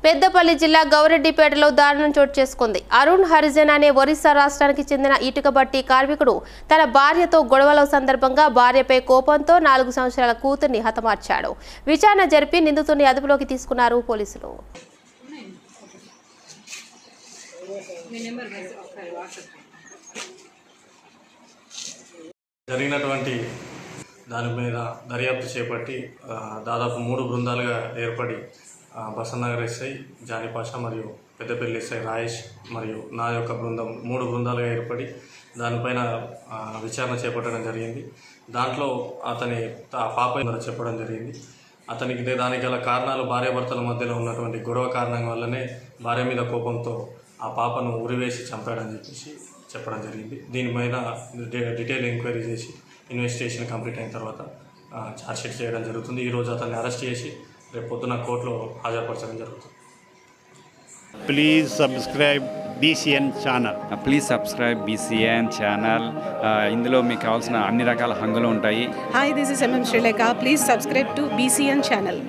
పెద్దపల్లి జిల్లా గౌరెడ్డిపేటలో దారుణం చోటు చేసుకుంది అరుణ్ హరిజన్ అనే ఒరిస్సా రాష్ట్రానికి చెందిన ఇటుక బట్టి కార్మికుడు తన భార్యతో గొడవల సందర్భంగా భార్యపై కోపంతో నాలుగు సంవత్సరాల కూతుర్ని హతమార్చాడు విచారణ జరిపి నిందితుడిని అదుపులోకి తీసుకున్నారు పోలీసులు జరిగినటువంటి దాని మీద దర్యాప్తు చేపట్టి ఆ, దాదాపు మూడు బృందాలుగా ఏర్పడి ఆ, బసన్నగర్ ఎస్ఐ జానిపాష మరియు పెద్దపల్లి ఎస్ఐ రాయేష్ మరియు నా యొక్క బృందం మూడు బృందాలుగా ఏర్పడి దానిపైన ఆ, విచారణ చేపట్టడం జరిగింది దాంట్లో అతని ఆ పాప ద్వారా చెప్పడం జరిగింది అతనికి దే- దానికి గల కారణాలు భార్యాభర్తల మధ్యలో ఉన్నటువంటి గొడవ కారణం వల్లనే భార్య మీద కోపంతో ఆ పాపను ఉరివేసి చంపాడని చెప్పేసి చెప్పడం జరిగింది దీనిపైన డి- డీటెయిల్ ఎంక్వైరీ చేసి ఇన్వెస్టిగేషన్ కంప్లీట్ అయిన తర్వాత ఆ, ఛార్జ్షీట్ చేయడం జరుగుతుంది ఈరోజు అతన్ని అరెస్ట్ చేసి రేపు పొద్దున కోర్టులో హాజరుపరచడం జరుగుతుంది please subscribe BCN channel please subscribe BCN channel ఇందులో మీకు కావాల్సిన అన్ని రకాల హంగులు ఉంటాయి Hi, this is MM Sri Lanka. Please subscribe to BCN channel.